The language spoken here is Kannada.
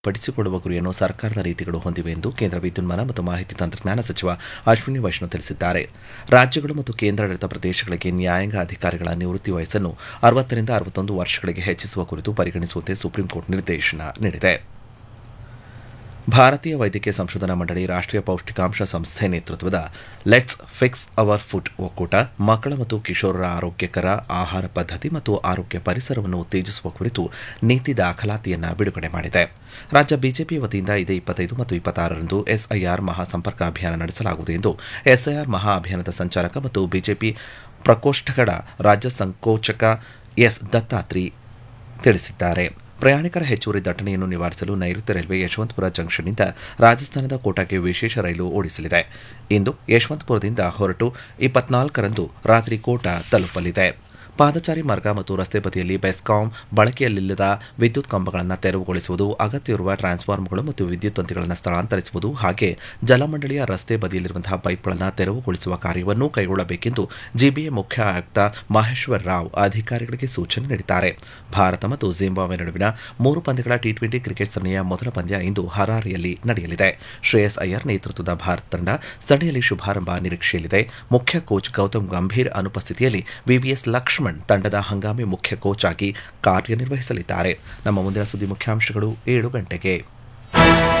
ಪಡಿಸಿಕೊಳ್ಳುವ ಗುರಿಯನ್ನು ಸರ್ಕಾರದ ನೀತಿಗಳು ಹೊಂದಿವೆ ಎಂದು ಕೇಂದ್ರ ವಿದ್ಯುನ್ಮಾನ ಮತ್ತು ಮಾಹಿತಿ ತಂತ್ರಜ್ಞಾನ ಸಚಿವ ಅಶ್ವಿನಿ ವೈಷ್ಣವ್ ತಿಳಿಸಿದ್ದಾರೆ ರಾಜ್ಯಗಳು ಮತ್ತು ಕೇಂದ್ರಾಡಳಿತ ಪ್ರದೇಶಗಳಿಗೆ ನ್ಯಾಯಾಂಗ ಅಧಿಕಾರಿಗಳ ನಿವೃತ್ತಿ ವಯಸ್ಸನ್ನು ಅರವತ್ತರಿಂದ ಅರವತ್ತೊಂದು ವರ್ಷಗಳಿಗೆ ಹೆಚ್ಚಿಸುವ ಕುರಿತು ಪರಿಗಣಿಸುವಂತೆ ಸುಪ್ರೀಂಕೋರ್ಟ್ ನಿರ್ದೇಶನ ನೀಡಿದೆ ಭಾರತೀಯ ವೈದ್ಯಕೀಯ ಸಂಶೋಧನಾ ಮಂಡಳಿ ರಾಷ್ಟ್ರೀಯ ಪೌಷ್ಟಿಕಾಂಶ ಸಂಸ್ಥೆ ನೇತೃತ್ವದ ಲೆಟ್ಸ್ ಫಿಕ್ಸ್ ಅವರ್ ಫುಡ್ ಒಕ್ಕೂಟ ಮಕ್ಕಳ ಮತ್ತು ಕಿಶೋರರ ಆರೋಗ್ಯಕರ ಆಹಾರ ಪದ್ಧತಿ ಮತ್ತು ಆರೋಗ್ಯ ಪರಿಸರವನ್ನು ಉತ್ತೇಜಿಸುವ ಕುರಿತು ನೀತಿ ದಾಖಲಾತಿಯನ್ನು ಬಿಡುಗಡೆ ಮಾಡಿದೆ ರಾಜ್ಯ ಬಿಜೆಪಿ ವತಿಯಿಂದ ಇದೇ ಇಪ್ಪತ್ತೈದು ಮತ್ತು ಇಪ್ಪತ್ತಾರರಂದು ಎಸ್ಐಆರ್ ಮಹಾ ಸಂಪರ್ಕ ಅಭಿಯಾನ ನಡೆಸಲಾಗುವುದು ಎಂದು ಎಸ್ಐಆರ್ ಮಹಾ ಅಭಿಯಾನದ ಸಂಚಾಲಕ ಮತ್ತು ಬಿಜೆಪಿ ಪ್ರಕೋಷ್ಠಗಳ ರಾಜ್ಯ ಸಂಕೋಚಕ ಎಸ್ ದತ್ತಾತ್ರಿ ತಿಳಿಸಿದ್ದಾರೆ ಪ್ರಯಾಣಿಕರ ಹೆಚ್ಚುವರಿ ದಟ್ಟಣೆಯನ್ನು ನಿವಾರಿಸಲು ನೈಋತ್ಯ ರೈಲ್ವೆ ಯಶವಂತಪುರ ಜಂಕ್ಷನ್ನಿಂದ ರಾಜಸ್ಥಾನದ ಕೋಟಾಗೆ ವಿಶೇಷ ರೈಲು ಓಡಿಸಲಿದೆ ಇಂದು ಯಶವಂತಪುರದಿಂದ ಹೊರಟು ಇಪ್ಪತ್ನಾಲ್ಕರಂದು ರಾತ್ರಿ ಕೋಟಾ ತಲುಪಲಿದೆ ಪಾದಚಾರಿ ಮಾರ್ಗ ಮತ್ತು ರಸ್ತೆ ಬದಿಯಲ್ಲಿ ಬೆಸ್ಕಾಂ ಬಳಕೆಯಲ್ಲಿಲ್ಲದ ವಿದ್ಯುತ್ ಕಂಬಗಳನ್ನು ತೆರವುಗೊಳಿಸುವುದು ಅಗತ್ಯವಿರುವ ಟ್ರಾನ್ಸ್ಫಾರ್ಮರ್ಗಳು ಮತ್ತು ವಿದ್ಯುತ್ ತಂತಿಗಳನ್ನು ಸ್ಥಳಾಂತರಿಸುವುದು ಹಾಗೆ ಜಲಮಂಡಳಿಯ ರಸ್ತೆ ಬದಿಯಲ್ಲಿರುವಂತಹ ಪೈಪ್ಗಳನ್ನು ತೆರವುಗೊಳಿಸುವ ಕಾರ್ಯವನ್ನೂ ಕೈಗೊಳ್ಳಬೇಕೆಂದು ಜಿಬಿಎ ಮುಖ್ಯ ಆಯುಕ್ತ ಮಹೇಶ್ವರ್ ರಾವ್ ಅಧಿಕಾರಿಗಳಿಗೆ ಸೂಚನೆ ನೀಡಿದ್ದಾರೆ ಭಾರತ ಮತ್ತು ಜಿಂಬಾಬ್ವೆ ನಡುವಿನ ಮೂರು ಪಂದ್ಯಗಳ ಟಿ ಟ್ವೆಂಟಿ ಕ್ರಿಕೆಟ್ ಸರಣಿಯ ಮೊದಲ ಪಂದ್ಯ ಇಂದು ಹರಾರಿಯಲ್ಲಿ ನಡೆಯಲಿದೆ ಶ್ರೇಯಸ್ ಅಯ್ಯರ್ ನೇತೃತ್ವದ ಭಾರತ ತಂಡ ಸರಣಿಯಲ್ಲಿ ಶುಭಾರಂಭ ನಿರೀಕ್ಷೆಯಲ್ಲಿದೆ ಮುಖ್ಯ ಕೋಚ್ ಗೌತಮ್ ಗಂಭೀರ್ ಅನುಪಸ್ಥಿತಿಯಲ್ಲಿ ವಿವಿಎಸ್ ಲಕ್ಷ್ಮಣ್ ತಂಡದ ಹಂಗಾಮಿ ಮುಖ್ಯ ಕೋಚ್ ಆಗಿ ಕಾರ್ಯನಿರ್ವಹಿಸಲಿದ್ದಾರೆ ನಮ್ಮ ಮುಂದಿನ ಸುದ್ದಿ ಮುಖ್ಯಾಂಶಗಳು ಏಳು ಗಂಟೆಗೆ